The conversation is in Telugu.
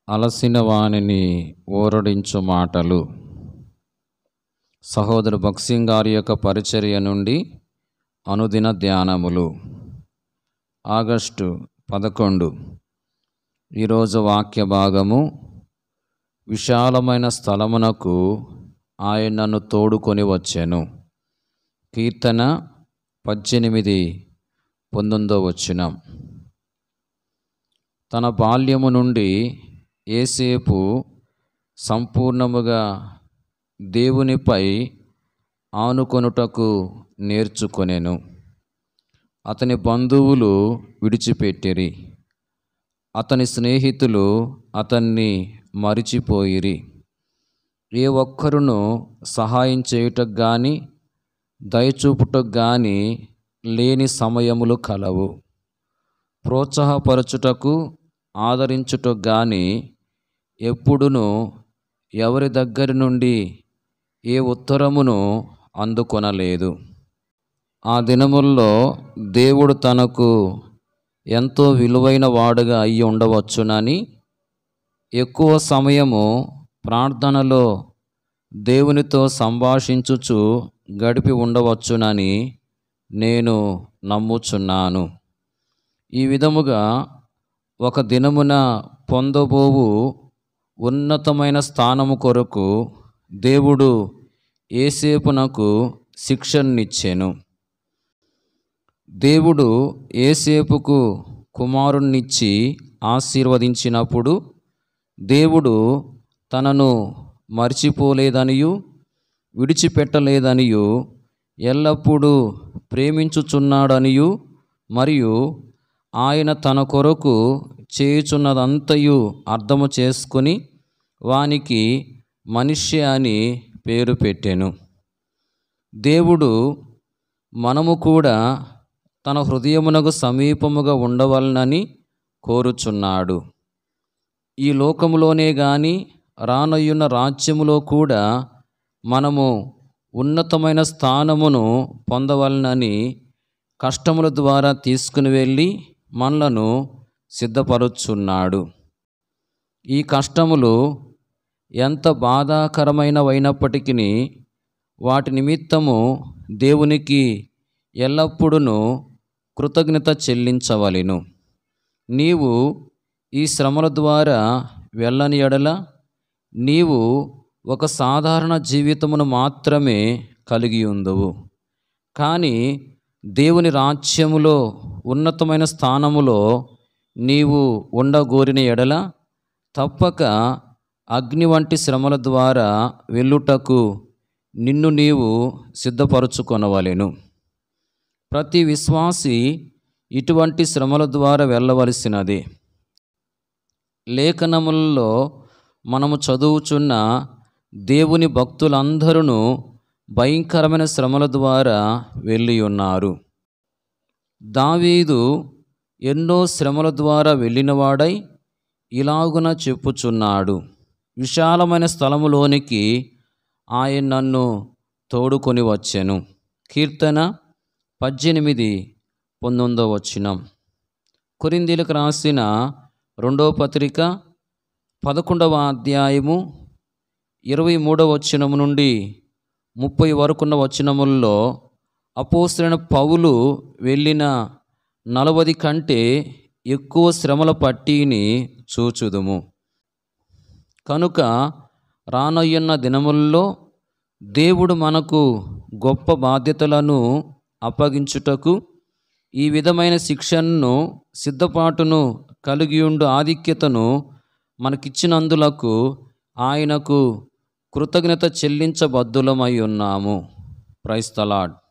అలసిన వానిని ఊరడించు మాటలు సహోదరు భక్సింగ్ గారి యొక్క పరిచర్య నుండి అనుదిన ధ్యానములు ఆగస్టు పదకొండు ఈరోజు వాక్య భాగము విశాలమైన స్థలమునకు ఆయన నన్ను తోడుకొని వచ్చాను కీర్తన పద్దెనిమిది పంతొమ్మిదో వచ్చినాం తన బాల్యము నుండి ఏసేపు సంపూర్ణముగా దేవునిపై ఆనుకొనుటకు నేర్చుకొనెను అతని బంధువులు విడిచిపెట్టిరి అతని స్నేహితులు అతన్ని మరిచిపోయిరి ఏ ఒక్కరును సహాయం చేయుటకు గాని దయచూపుటకు గాని లేని సమయములు కలవు ప్రోత్సాహపరచుటకు ఆదరించుటకు గాని ఎప్పుడును ఎవరి దగ్గర నుండి ఏ ఉత్తరమును అందుకొనలేదు ఆ దినముల్లో దేవుడు తనకు ఎంతో విలువైన వాడుగా అయి ఉండవచ్చునని ఎక్కువ సమయము ప్రార్థనలో దేవునితో సంభాషించుచు గడిపి ఉండవచ్చునని నేను నమ్ముచున్నాను ఈ విధముగా ఒక దినమున పొందబోవు ఉన్నతమైన స్థానము కొరకు దేవుడు ఏసేపునకు శిక్షణనిచ్చాను దేవుడు ఏసేపుకు కుమారుణ్ణిచ్చి ఆశీర్వదించినప్పుడు దేవుడు తనను మర్చిపోలేదనియు విడిచిపెట్టలేదనియు ఎల్లప్పుడూ ప్రేమించుచున్నాడనియు మరియు ఆయన తన కొరకు చేయుచున్నదంతయు అర్థము చేసుకుని వానికి మనిషి అని పేరు పెట్టెను దేవుడు మనము కూడా తన హృదయమునకు సమీపముగా ఉండవలనని కోరుచున్నాడు ఈ లోకములోనే గాని రానయ్యున్న రాజ్యములో కూడా మనము ఉన్నతమైన స్థానమును పొందవలనని కష్టముల ద్వారా తీసుకుని వెళ్ళి మనలను సిద్ధపరుచున్నాడు ఈ కష్టములు ఎంత బాధాకరమైనవైనప్పటికీ వాటి నిమిత్తము దేవునికి ఎల్లప్పుడూ కృతజ్ఞత చెల్లించవలెను నీవు ఈ శ్రమల ద్వారా వెళ్ళని ఎడల నీవు ఒక సాధారణ జీవితమును మాత్రమే కలిగి ఉందవు కానీ దేవుని రాజ్యములో ఉన్నతమైన స్థానములో నీవు ఉండగోరిన ఎడల తప్పక అగ్ని వంటి శ్రమల ద్వారా వెళ్ళుటకు నిన్ను నీవు సిద్ధపరచుకొనవలెను ప్రతి విశ్వాసి ఇటువంటి శ్రమల ద్వారా వెళ్ళవలసినది లేఖనములలో మనము చదువుచున్న దేవుని భక్తులందరూ భయంకరమైన శ్రమల ద్వారా వెళ్ళి ఉన్నారు దావీదు ఎన్నో శ్రమల ద్వారా వెళ్ళినవాడై ఇలాగున చెప్పుచున్నాడు విశాలమైన స్థలములోనికి ఆయన నన్ను తోడుకొని వచ్చాను కీర్తన పద్దెనిమిది పంతొమ్మిదో వచ్చినం కొరిందీలకు రాసిన రెండో పత్రిక పదకొండవ అధ్యాయము ఇరవై మూడవ వచనము నుండి ముప్పై వరకున్న వచనముల్లో అపోసరైన పౌలు వెళ్ళిన నలవది కంటే ఎక్కువ శ్రమల పట్టీని చూచుదుము కనుక రానయ్యున్న దినముల్లో దేవుడు మనకు గొప్ప బాధ్యతలను అప్పగించుటకు ఈ విధమైన శిక్షణను సిద్ధపాటును కలిగియుండు ఆధిక్యతను మనకిచ్చినందులకు ఆయనకు కృతజ్ఞత చెల్లించబద్దులమై ఉన్నాము ప్రైస్తలాడ్